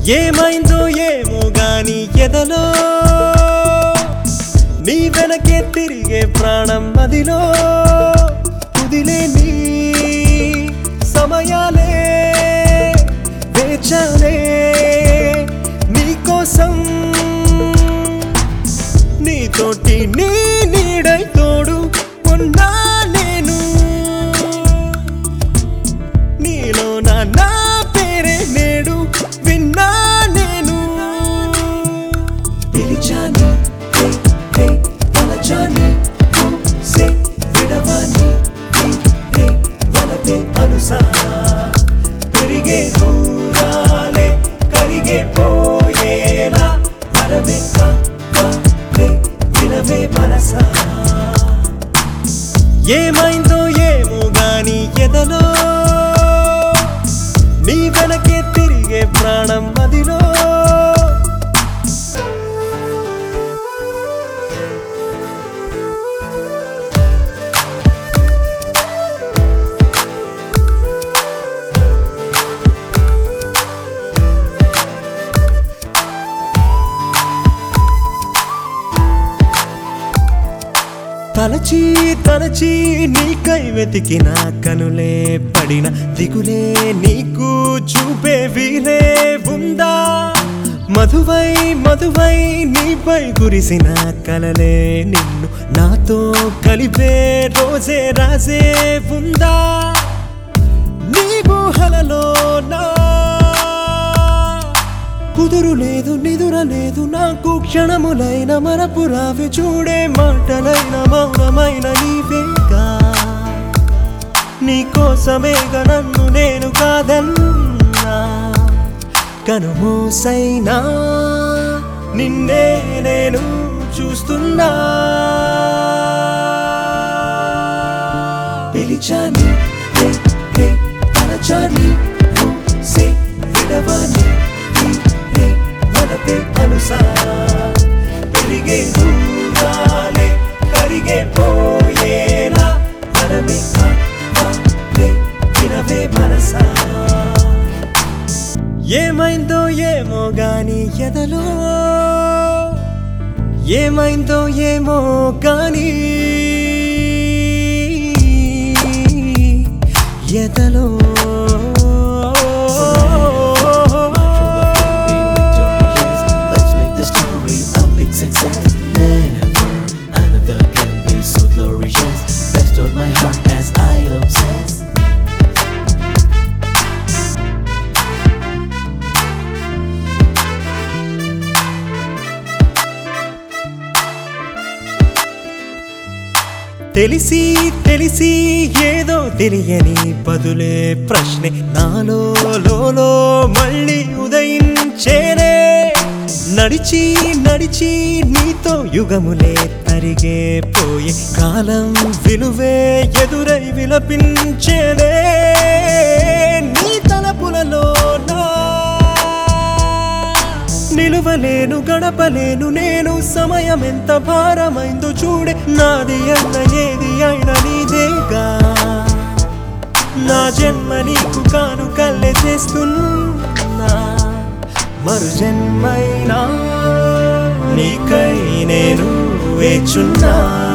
ఏమైందో ఏమో గాని ఎదలో నీ వెనకే తిరిగే ప్రాణం మదిలో కుదిలే నీ సమయాలే వేచాలే నీకోసం నీతోటి నీ నీడై తోడు ఉన్నా నేను నీలో నా నా పేరే నేడు విన్నా నేను పిలిచాని హే, హే, తలచాని సే విడవాని హే, హే, వలపే అనుసా తిరిగే దూరాలే కరిగే పోయేలా వరవే కా, కా, వే, వినవే మనసా ఏమైందో ఏమో గాని ఎదలో నీ వెనకే తిరిగే ప్రాణం మదిలో తలచి తలచి నీకై వెతికిన కనులే పడిన దిగులే నీకు చూపే వీలే ఉందా మధువై మధువై నీపై కురిసిన కలలే నిన్ను నాతో కలిపే రోజే రాసే ఉందా నీ గుహలలో నా కుదురు లేదు నిదుర లేదు నాకు క్షణములైన మరపు రావి చూడే మాటలైన మౌనమైన నీవేగా నీకోసమేగా నన్ను నేను కాదన్నా కనుమూసైనా నిన్నే నేను చూస్తున్నా పిలిచాని హే, హే, తలచాని సే విడవాని హే, హే, వలపే అనుసా పెరిగే దూరాలే కరిగే పోయేలా మనమే కావే వినవే మనసా ఏమైందో ఏమో గాని ఎదలో ఏమైందో ఏమో గాని ఎదలో Let's make the story a big success. Never another can be so glorious. Best of my heart as I obsess. తెలిసి తెలిసి ఏదో తెలియని బదులే ప్రశ్నే నాలో లోలో మళ్ళీ ఉదయించేనే నడిచి నడిచి నీతో యుగములే తరిగే పోయి కాలం విలువే ఎదురై విలపించేనే నీ తలపులలో నా నిలువలేను గడపలేను నేను సమయం ఎంత భారమైందో చూడే నాది అన్న ఏది అయినా నీదేగా నా జన్మ నీకు కాను కల్లె చేస్తున్నా మరు జన్మైనా నీకై నేను వేచున్నా